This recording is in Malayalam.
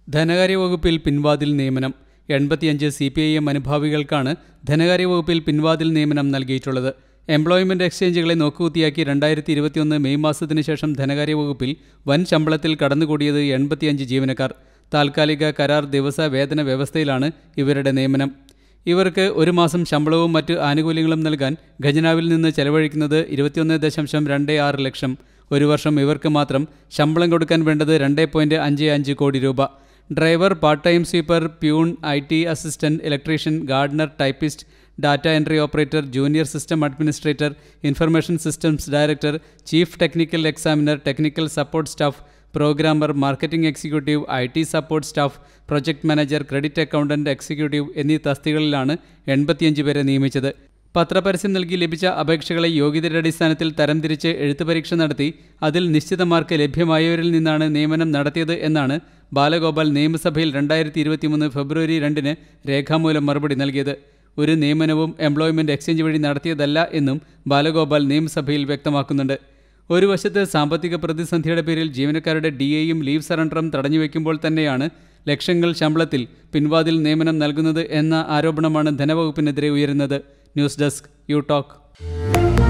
ധനകാര്യ വകുപ്പിൽ പിൻവാതിൽ നിയമനം എൺപത്തിയഞ്ച് സി പി ഐ എം അനുഭാവികൾക്കാണ് ധനകാര്യ വകുപ്പിൽ പിൻവാതിൽ നിയമനം നൽകിയിട്ടുള്ളത് എംപ്ലോയ്മെന്റ് എക്സ്ചേഞ്ചുകളെ നോക്കുകുത്തിയാക്കി രണ്ടായിരത്തി ഇരുപത്തിയൊന്ന് മെയ് മാസത്തിന് ശേഷം ധനകാര്യ വകുപ്പിൽ വൻ ശമ്പളത്തിൽ കടന്നുകൂടിയത് എൺപത്തിയഞ്ച് ജീവനക്കാർ താൽക്കാലിക കരാർ ദിവസ വേതന വ്യവസ്ഥയിലാണ് ഇവരുടെ നിയമനം ഇവർക്ക് ഒരു മാസം ശമ്പളവും മറ്റ് ആനുകൂല്യങ്ങളും നൽകാൻ ഖജനാവിൽ നിന്ന് ചെലവഴിക്കുന്നത് ഇരുപത്തിയൊന്ന് ദശാംശം രണ്ട് ആറ് ലക്ഷം ഒരു വർഷം ഇവർക്ക് മാത്രം ശമ്പളം കൊടുക്കാൻ വേണ്ടത് രണ്ട് പോയിൻറ്റ് അഞ്ച് അഞ്ച് കോടി രൂപ driver part time sweeper peon I T assistant electrician gardener typist data entry operator junior system administrator information systems director chief technical examiner technical support staff programmer marketing executive I T support staff project manager credit accountant executive എന്നീ തസ്തികകളിലാണ് എൺപത്തിയഞ്ച് പേരെ നിയമിച്ചത് പത്രപരസ്യം നൽകി ലഭിച്ച അപേക്ഷകളെ യോഗ്യതയുടെ അടിസ്ഥാനത്തിൽ തരംതിരിച്ച് എഴുത്ത് പരീക്ഷ നടത്തി അതിൽ നിശ്ചിത മാർക്ക് ലഭ്യമായവരിൽ നിന്നാണ് നിയമനം നടത്തിയത് എന്നാണ് ബാലഗോപാൽ നിയമസഭയിൽ രണ്ടായിരത്തി ഇരുപത്തിമൂന്ന് ഫെബ്രുവരി രണ്ടിന് രേഖാമൂലം മറുപടി നൽകിയത് ഒരു നിയമനവും എംപ്ലോയ്മെന്റ് എക്സ്ചേഞ്ച് വഴി നടത്തിയതല്ല എന്നും ബാലഗോപാൽ നിയമസഭയിൽ വ്യക്തമാക്കുന്നുണ്ട് ഒരു വശത്ത് സാമ്പത്തിക പ്രതിസന്ധിയുടെ പേരിൽ ജീവനക്കാരുടെ ഡി എയും ലീവ് സറണ്ടറും തടഞ്ഞുവെക്കുമ്പോൾ തന്നെയാണ് ലക്ഷങ്ങൾ ശമ്പളത്തിൽ പിൻവാതിൽ നിയമനം നൽകുന്നത് എന്ന ആരോപണമാണ് ധനവകുപ്പിനെതിരെ ഉയരുന്നത് ന്യൂസ് ഡെസ്ക് യു ടോക്ക്